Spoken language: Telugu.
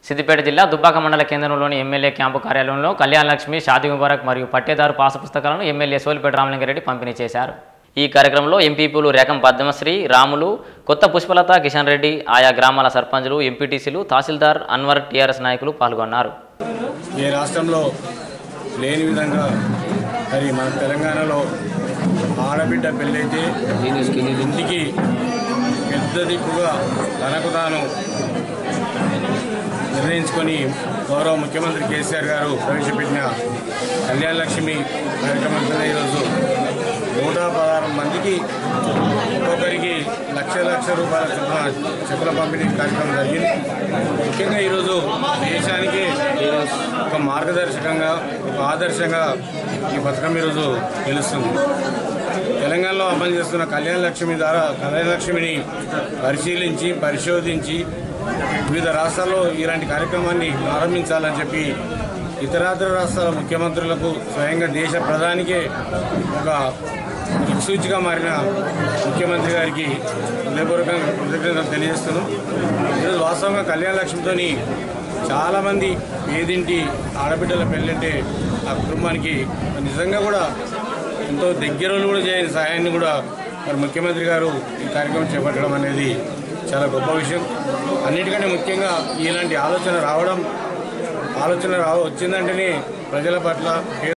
సిద్దిపేట జిల్లా దుబ్బాక మండల కేంద్రంలోని ఎమ్మెల్యే క్యాంపు కార్యాలయంలో కళ్యాణ లక్ష్మి షాదీ ముబారక్ మరియు పట్టేదారు పాస పుస్తకాలను ఎమ్మెల్యే సోలిపేట రామలింగారెడ్డి పంపిణీ చేశారు ఈ కార్యక్రమంలో ఎంపీపీలు రేకం పద్మశ్రీ రాములు కొత్త పుష్పలత కిషన్ రెడ్డి ఆయా గ్రామాల సర్పంచులు ఎంపీటీసీలు తహసీల్దార్ అన్వర్ టీఆర్ఎస్ నాయకులు పాల్గొన్నారు ఏ రాష్ట్రంలో లేని విధంగా మరి మన తెలంగాణలో ఆడబిడ్డ పెళ్ళైతే ఇంటికి పెద్ద దిక్కుగా తనకు తాను నిర్ణయించుకొని గౌరవ ముఖ్యమంత్రి కేసీఆర్ గారు ప్రవేశపెట్టిన కళ్యాణ లక్ష్మి కార్యక్రమం కింద ఈరోజు నూట పదహారు మందికి ఒక్కొక్కరికి లక్ష లక్ష రూపాయల చొప్పున చెక్కుల పంపిణీ కార్యక్రమం జరిగింది ముఖ్యంగా ఈరోజు దేశానికి ఒక మార్గదర్శకంగా ఒక ఆదర్శంగా ఈ పథకం ఈరోజు తెలుస్తుంది తెలంగాణలో అమలు చేస్తున్న కళ్యాణ లక్ష్మి ద్వారా కళ్యాణ లక్ష్మిని పరిశీలించి పరిశోధించి వివిధ రాష్ట్రాల్లో ఇలాంటి కార్యక్రమాన్ని ప్రారంభించాలని చెప్పి ఇతరాతర రాష్ట్రాల ముఖ్యమంత్రులకు స్వయంగా దేశ ప్రధానికే ఒక దిక్సూచిగా మారిన ముఖ్యమంత్రి గారికి హృదయపూర్వకంగా కృతజ్ఞతలు తెలియజేస్తున్నాం ఈరోజు వాస్తవంగా కళ్యాణ లక్ష్మితోని చాలామంది పేదింటి ఆడబిడ్డల పెళ్ళంటే ఆ కుటుంబానికి నిజంగా కూడా ఎంతో దగ్గరలో కూడా చేయని సహాయాన్ని కూడా మరి ముఖ్యమంత్రి గారు ఈ కార్యక్రమం చేపట్టడం అనేది చాలా గొప్ప విషయం అన్నిటికంటే ముఖ్యంగా ఇలాంటి ఆలోచన రావడం ఆలోచన రావ వచ్చిందంటేనే ప్రజల పట్ల